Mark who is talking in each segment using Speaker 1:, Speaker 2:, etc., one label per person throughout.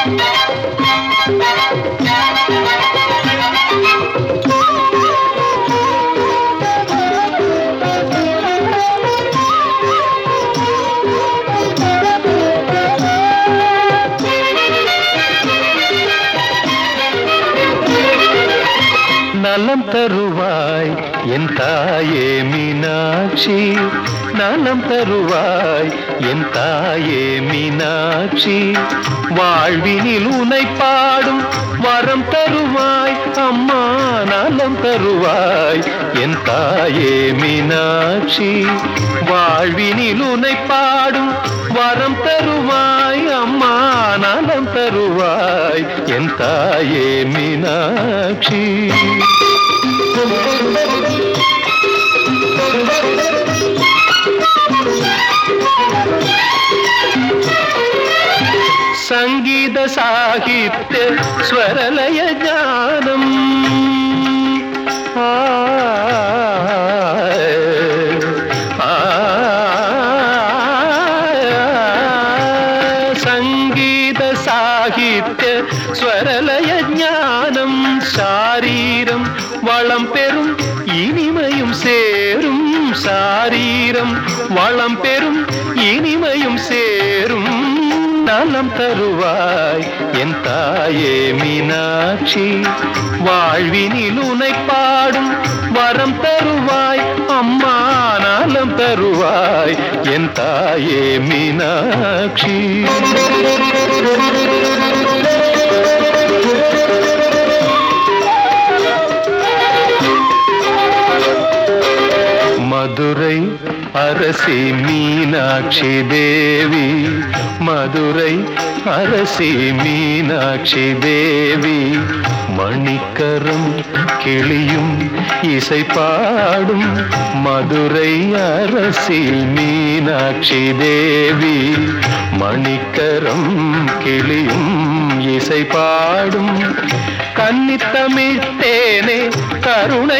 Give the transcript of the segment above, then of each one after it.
Speaker 1: நலம் தருவாய் என் தாயே மீனாட்சி நலம் தருவாய் என் தாயே மீனாட்சி வாழ்வினில் உனை பாடும் வரம் தருவாய் அம்மா நலம் தருவாய் என் தாயே மீனாட்சி வாழ்வினில் உனை பாடும் வரம் தருவாய் அம்மா நலம் தருவாய் என் தாயே மீனாட்சி சங்கீத சாகித்ய ஸ்வரலய ஞானம் ஆ, ஆ, சங்கீத சாகித்ய ஸ்வரலய ஞானம் சாரீரம் வளம் பெறும் இனிமையும் சேரும் சாரீரம் வளம் பெறும் இனிமையும் சேரும் நலம் தருவாய் என் தாயே மீனாட்சி வாழ்வினில் உனை பாடும் வரம் தருவாய் அம்மா நலம் தருவாய் என் தாயே மீனாட்சி மதுரை அரசி மீனாட்சி தேவி மதுரை அரசி மீனாட்சி தேவி மணிக்கரம் கிளியும் இசை பாடும் மதுரை அரசி மீனாட்சி தேவி மணிக்கரம் கிளியும் இசை பாடும் கன்னித்தமிழ் தேனே கருணை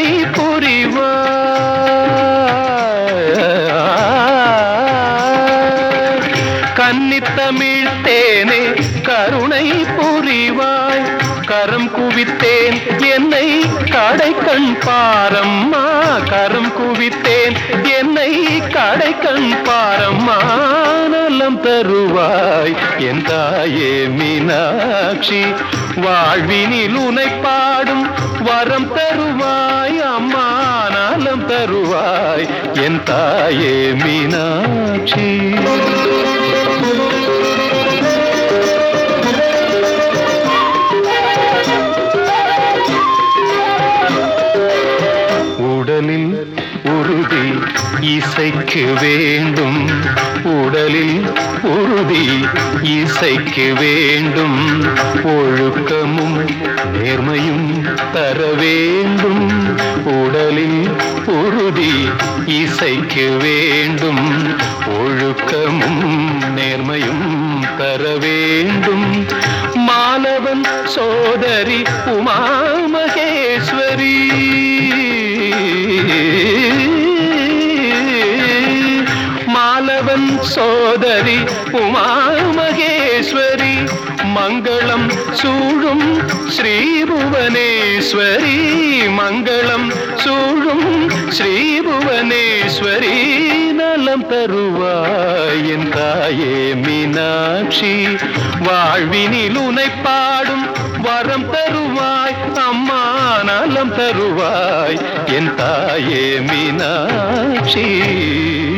Speaker 1: புரிவாய் கன்னித்தமிழ் தேனே கருணை புரிவாய் கரம் குவித்தேன் என்னை கடை கண் பாரம்மா கரம் குவித்தேன் என்னை கடை கண் பாரம்மா நலம் தருவாய் என் தாயே மீனாட்சி வாழ்வினில் உனை பாடும் வரம் தருவாய் அம்மா நலம் தருவாய் என் தாயே மீனாட்சி உடலில் உறுதி இசைக்கு வேண்டும் உடலில் உறுதி இசைக்கு வேண்டும் ஒழுக்கமும் நேர்மையும் தர வேண்டும் உடலில் உறுதி இசைக்கு வேண்டும் ஒழுக்கமும் நேர்மையும் தர வேண்டும் மாலவன் சோதரி உமா மகேஸ்வரி மாலவன் சோதரி உமா மகேஸ்வரி மங்களம் சூழும் ஸ்ரீபுவனேஸ்வரி மங்களம் சூழும் ஸ்ரீபுவனேஸ்வரி நலம் தருவாய் என் தாயே மீனாட்சி வாழ்வினில் உனை பாடும் வரம் தருவாய் அம்மா நலம் தருவாய் என் தாயே மீனாட்சி